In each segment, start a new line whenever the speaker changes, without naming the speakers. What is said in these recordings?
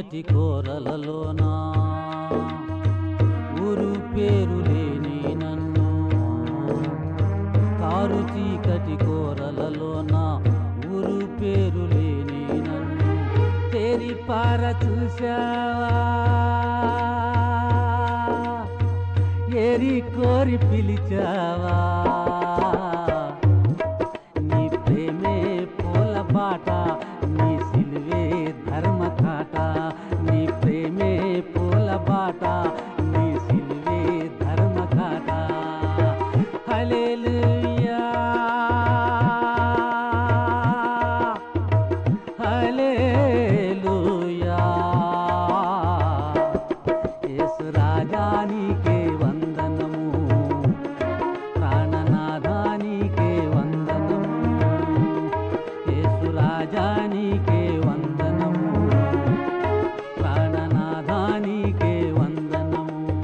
చీకటి కోరలలోనా ఊరు పేరు లేని నన్ను కారు చీకటి కోరలలోన ఊరు పేరు లేని నన్ను తేరి పార చూసావా ఏరి కోరి పిలిచావా నీ ప్రేమే పూల బాట నీ సిలువే ధర్మ కాట నీ ప్రేమే పూల బాట నీ సిలువే ధర్మ కాట హల్లెలూయా హల్లెలూయా యేసు రాజా నీకే వందనము ప్రాణనాథానికే వందనము యేసు రాజానికే వందనము ప్రాణనాథానికే వందనము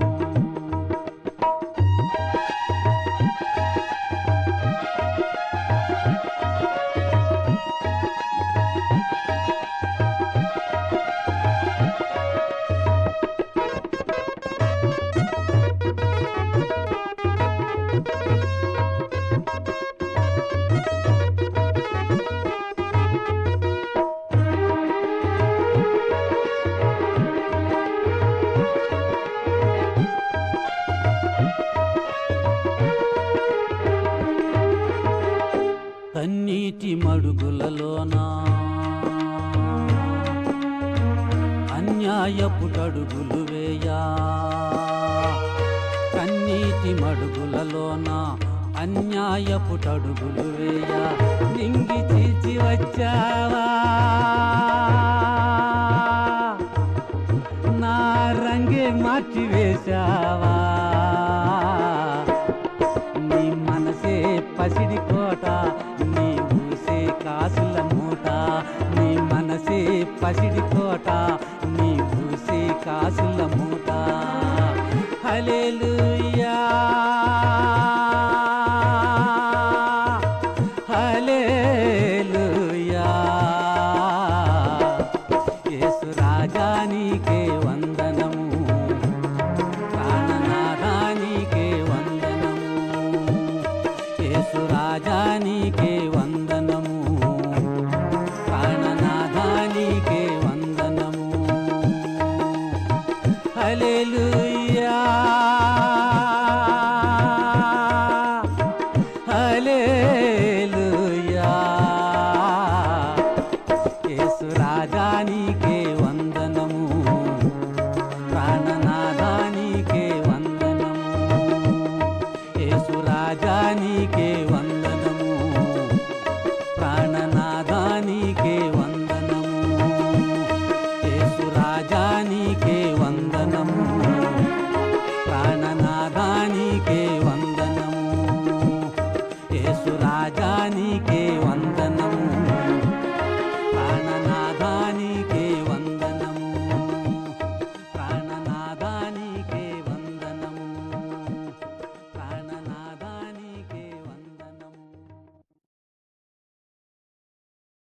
కన్నీటి మడుగులలోనా అన్యాయపు అడుగులు వేయా కన్నీటి మడుగులలోన అన్యాయపు అడుగులు వేయా నింగి చీల్చి వచ్చావా నా రంగే మార్చి వేశావా నీ మనసే పసిడి కోట నీ ఊసే కాసుల మూట నీ మనసే పసిడి కోట నీ ఊసే కాసుల మూట హల్లెలూయా హల్లెలూయా యేసు రాజా నీకే వందనము ప్రాణనాథానికే వందనము యేసు రాజానికే వందనము ప్రాణనాథానికే వందనము హల్లెలూయా హల్లెలూయా యేసు రాజానికే వందనము ప్రాణనాథానికే వందనము యేసు రాజానికే వందనము ప్రాణనాథానికే వందనము యేసు రాజానికే వందనము ప్రాణనాథానికే వందనము యేసు రాజానికే